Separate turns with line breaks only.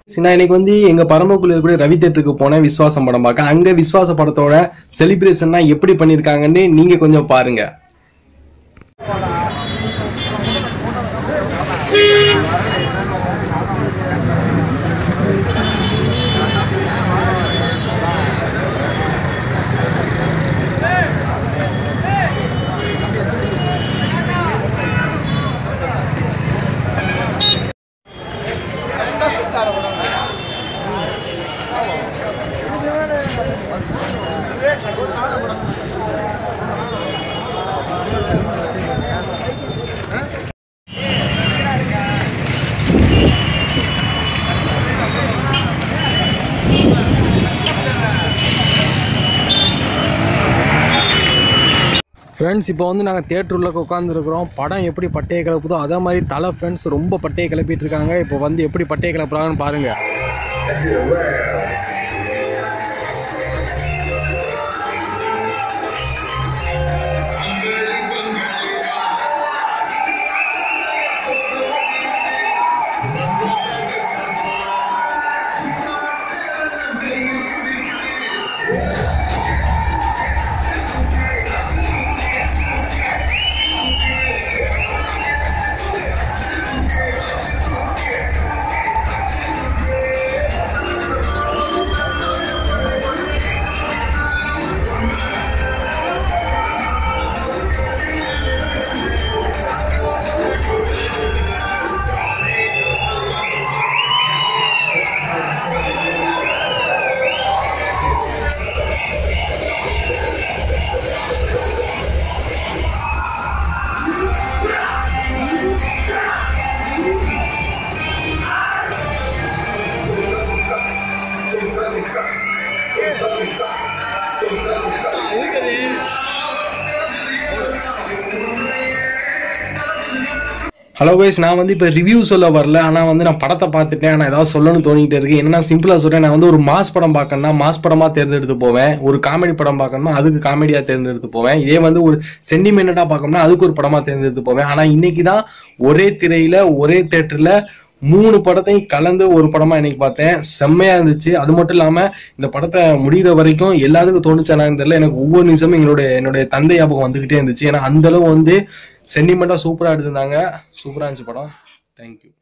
நான் இன்னைக்கு வந்து எங்க பரமக்குள்ள கூட ரவி தேட்டருக்கு போனேன் விஸ்வாசம் படம் பார்க்க அங்க விஸ்வாச படத்தோட செலிப்ரேஷன்னா எப்படி பண்ணிருக்காங்கன்னு நீங்க கொஞ்சம் பாருங்க ஃப்ரெண்ட்ஸ் இப்போ வந்து நாங்கள் தேட்டருள்ள உட்காந்துருக்குறோம் படம் எப்படி பட்டையை கிளப்புதோ அதே மாதிரி தலை ஃப்ரெண்ட்ஸ் ரொம்ப பட்டையை கிளப்பிட்டு இருக்காங்க இப்போ வந்து எப்படி பட்டையை கிளப்புறாங்கன்னு பாருங்க ஹலோ கைஸ் நான் வந்து இப்போ ரிவ்யூ சொல்ல வரல ஆனால் வந்து நான் படத்தை பார்த்துட்டேன் நான் ஏதாவது சொல்லணும்னு தோணிக்கிட்டே இருக்கு என்னன்னா சிம்பிளாக சொல்கிறேன் நான் வந்து ஒரு மாஸ் படம் பார்க்கணும்னா மாஸ் படமாக தேர்ந்தெடுத்து போவேன் ஒரு காமெடி படம் பார்க்கணும்னா அதுக்கு காமெடியாக தேர்ந்தெடுத்து போவேன் இதே வந்து ஒரு சென்டிமெண்டடாக பார்க்கணும்னா அதுக்கு ஒரு படமாக தேர்ந்தெடுத்து போவேன் ஆனால் இன்னைக்கு தான் ஒரே திரையில் ஒரே தேட்டரில் மூணு படத்தையும் கலந்து ஒரு படமா இன்னைக்கு பார்த்தேன் செம்மையா இருந்துச்சு அது மட்டும் இல்லாம இந்த படத்தை முடிகிற வரைக்கும் எல்லாத்துக்கும் தோணுச்சானான்னு தெரியல எனக்கு ஒவ்வொரு நிமிஷமும் எங்களுடைய என்னுடைய தந்தை ஞாபகம் வந்துகிட்டே இருந்துச்சு ஏன்னா அந்த அளவு வந்து சென்டிமெண்டா சூப்பரா எடுத்திருந்தாங்க சூப்பரா இருந்துச்சு படம் தேங்க்யூ